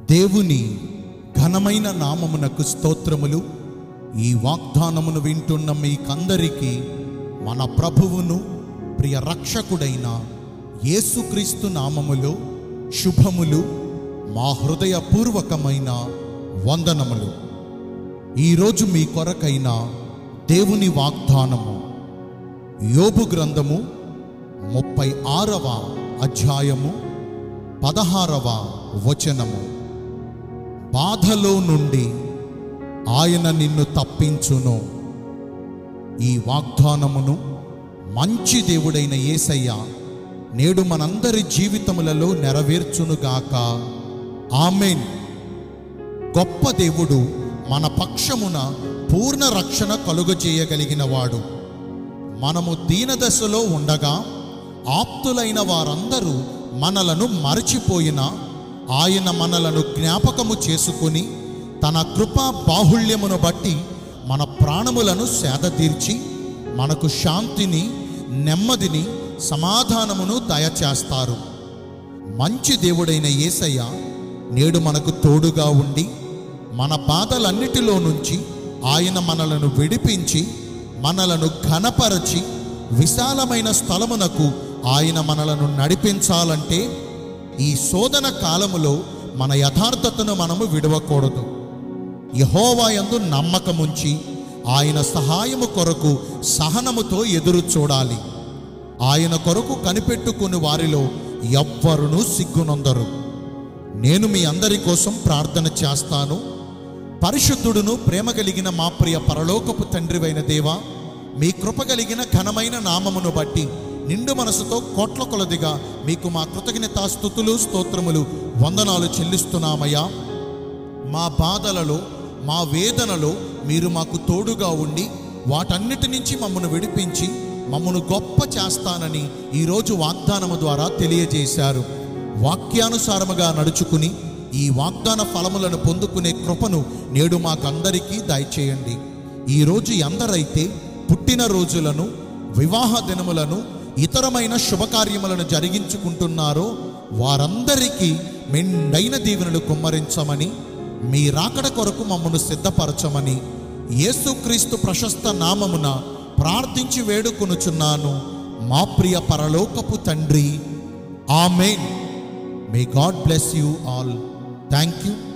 దేవుని ఘనమైన నామమునకు స్తోత్రములు ఈ వాగ్దానమును వింటున్న మీకందరికీ మన ప్రభువును ప్రియ రక్షకుడైన యేసుక్రీస్తు నామములో శుభములు మా హృదయపూర్వకమైన వందనములు ఈరోజు మీ కొరకైన దేవుని వాగ్దానము యోబు గ్రంథము ముప్పై ఆరవ అధ్యాయము పదహారవ వచనము బాధలో నుండి ఆయన నిన్ను తప్పించును ఈ వాగ్దానమును మంచి దేవుడైన యేసయ్య నేడు మనందరి జీవితములలో నెరవేర్చునుగాక ఆమెన్ గొప్ప దేవుడు మన పక్షమున పూర్ణ రక్షణ కలుగజేయగలిగిన వాడు మనము దీనదశలో ఉండగా ఆప్తులైన వారందరూ మనలను మరచిపోయిన ఆయన మనలను జ్ఞాపకము చేసుకుని తన కృపా బాహుళ్యమును బట్టి మన ప్రాణములను సేదతీర్చి మనకు శాంతిని నెమ్మదిని సమాధానమును దయచేస్తారు మంచి దేవుడైన యేసయ్య నేడు మనకు తోడుగా ఉండి మన బాధలన్నిటిలో నుంచి ఆయన మనలను విడిపించి మనలను ఘనపరచి విశాలమైన స్థలమునకు ఆయన మనలను నడిపించాలంటే ఈ శోధన కాలములో మన యథార్థతను మనము విడవకూడదు యహోవా యందు నమ్మకముంచి ఆయన సహాయము కొరకు సహనముతో ఎదురు చూడాలి ఆయన కొరకు కనిపెట్టుకుని వారిలో ఎవ్వరునూ సిగ్గునొందరు నేను మీ అందరి కోసం ప్రార్థన చేస్తాను పరిశుద్ధుడును ప్రేమ కలిగిన మా ప్రియ పరలోకపు తండ్రివైన దేవా మీ కృప కలిగిన ఘనమైన నామమును బట్టి నిండు మనసుతో కోట్ల కొలదిగా మీకు మా కృతజ్ఞతా స్థుతులు స్తోత్రములు వందనాలు చెల్లిస్తున్నామయ్యా మా బాధలలో మా వేదనలో మీరు మాకు తోడుగా ఉండి వాటన్నిటి నుంచి మమ్మను విడిపించి మమ్మను గొప్ప చేస్తానని ఈరోజు వాగ్దానము ద్వారా తెలియజేశారు వాక్యానుసారముగా నడుచుకుని ఈ వాగ్దాన ఫలములను పొందుకునే కృపను నేడు మాకందరికీ దయచేయండి ఈరోజు ఎందరైతే పుట్టిన రోజులను వివాహ దినములను ఇతరమైన శుభకార్యములను జరిగించుకుంటున్నారో వారందరికీ మెండైన దీవెనలు కుమ్మరించమని మీ రాకడ కొరకు మమ్మను సిద్ధపరచమని యేసుక్రీస్తు ప్రశస్త నామమున ప్రార్థించి వేడుకొనుచున్నాను మా ప్రియ పరలోకపు తండ్రి amen may God bless you all thank you